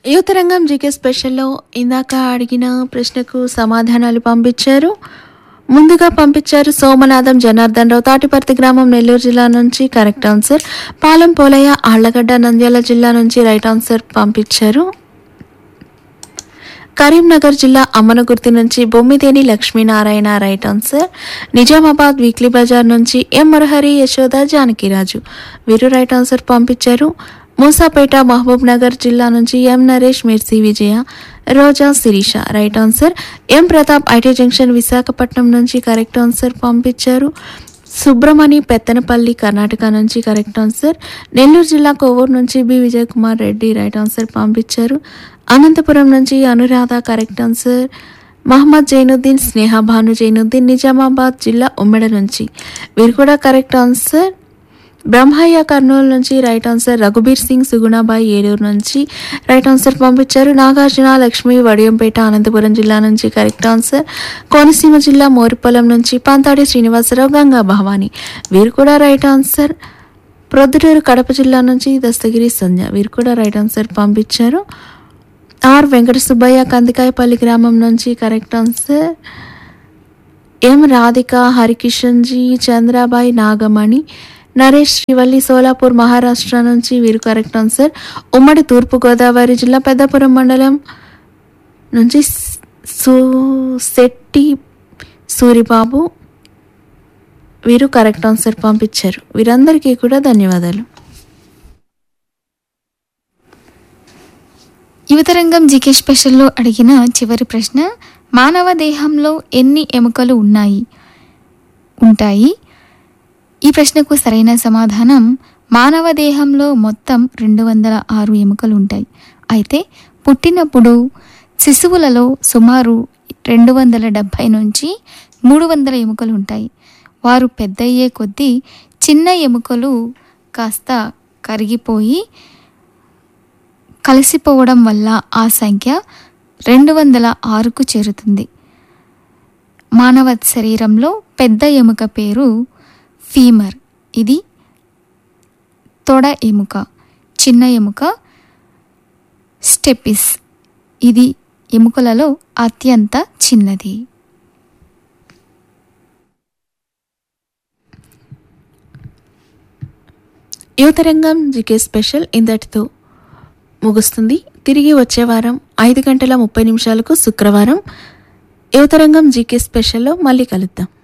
యువతరంగం జీకే స్పెషల్లో ఇందాక అడిగిన ప్రశ్నకు సమాధానాలు పంపించారు ముందుగా పంపించారు సోమనాథం జనార్దన్ రావు తాటిపర్తి గ్రామం నెల్లూరు జిల్లా నుంచి కరెక్ట్ ఆన్సర్ పాలెం పోలయ్య ఆళ్లగడ్డ నంద్యాల జిల్లా నుంచి రైట్ ఆన్సర్ పంపించారు కరీంనగర్ జిల్లా అమ్మనగుర్తి నుంచి Bommideni Lakshminarayana right answer Nizamabad weekly bazaar నుంచి ఎం మురహరి యశోద జానకిరాజు వీరు రైట్ ఆన్సర్ పంపించారు మూసాపేట మహబూబ్ నగర్ జిల్లా నుంచి ఎం నరేష్ మిర్సి Vijaya Roja Sirisha right answer M Pratap IT junction Visakhapatnam నుంచి కరెక్ట్ ఆన్సర్ పంపించారు సుబ్రమణి పెత్తనపల్లి కర్ణాటక నుంచి కరెక్ట్ ఆన్సర్ నెల్లూరు జిల్లా కోవూరు నుంచి B Vijay Kumar Reddy right answer పంపించారు అనంతపురం నుంచి అనురాధ కరెక్ట్ ఆన్సర్ మహమ్మద్ జైనుద్దీన్ స్నేహ భాను జైనుద్దీన్ నిజామాబాద్ జిల్లా ఉమ్మెడ నుంచి వీరు కూడా కరెక్ట్ ఆన్సర్ బ్రహ్మయ్య కర్నూలు నుంచి రైట్ ఆన్సర్ రఘుబీర్ సింగ్ సుగుణాబాయి ఏలూరు నుంచి రైట్ ఆన్సర్ పంపించారు నాగార్జున లక్ష్మి వడియంపేట అనంతపురం జిల్లా నుంచి కరెక్ట్ ఆన్సర్ కోనసీమ జిల్లా మోరిపొలం నుంచి పంతాడి శ్రీనివాసరావు గంగా భవాని వీరు కూడా రైట్ ఆన్సర్ ప్రొద్దుటూరు కడప జిల్లా నుంచి దస్తగిరి సంధ్య వీరు కూడా రైట్ ఆన్సర్ పంపించారు ఆర్ వెంకట సుబ్బయ్య కందికాయపల్లి గ్రామం నుంచి correct answer M Radhika Harikishan G Chandrabai Nagamani Naresh Srivalli Solapur Maharashtra నుంచి వీరు కరెక్ట్ ఆన్సర్ ఉమ్మడి తూర్పుగోదావరి జిల్లా పెద్దపురం మండలం నుంచి సు- శెట్టి సూరిబాబు వీరు కరెక్ట్ ఆన్సర్ పంపించారు వీరందరికీ కూడా ధన్యవాదాలు యువతరంగం జీకే స్పెషల్లో అడిగిన చివరి ప్రశ్న మానవ దేహంలో ఎన్ని ఎముకలు ఉన్నాయి ఉంటాయి ఈ ప్రశ్నకు సరైన సమాధానం మానవ దేహంలో మొత్తం రెండు వందల ఆరు ఎముకలు ఉంటాయి అయితే పుట్టినప్పుడు శిశువులలో సుమారు రెండు వందల డెబ్భై నుంచి మూడు వందల ఎముకలు ఉంటాయి వారు పెద్దయ్యే కొద్దీ చిన్న ఎముకలు కాస్త కరిగిపోయి కలిసిపోవడం వల్ల ఆ సంఖ్య రెండు వందల ఆరుకు చేరుతుంది మానవ శరీరంలో పెద్ద ఎముక పేరు ఫీమర్ ఇది తొడ ఎముక చిన్న ఎముక స్టెపిస్ ఇది ఎముకలలో అత్యంత చిన్నది యువతరంగం జీకే స్పెషల్ ఇంతటితో ముగుస్తుంది తిరిగి వచ్చే వారం ఐదు గంటల ముప్పై నిమిషాలకు శుక్రవారం యువతరంగం జీకే స్పెషల్లో మళ్ళీ కలుద్దాం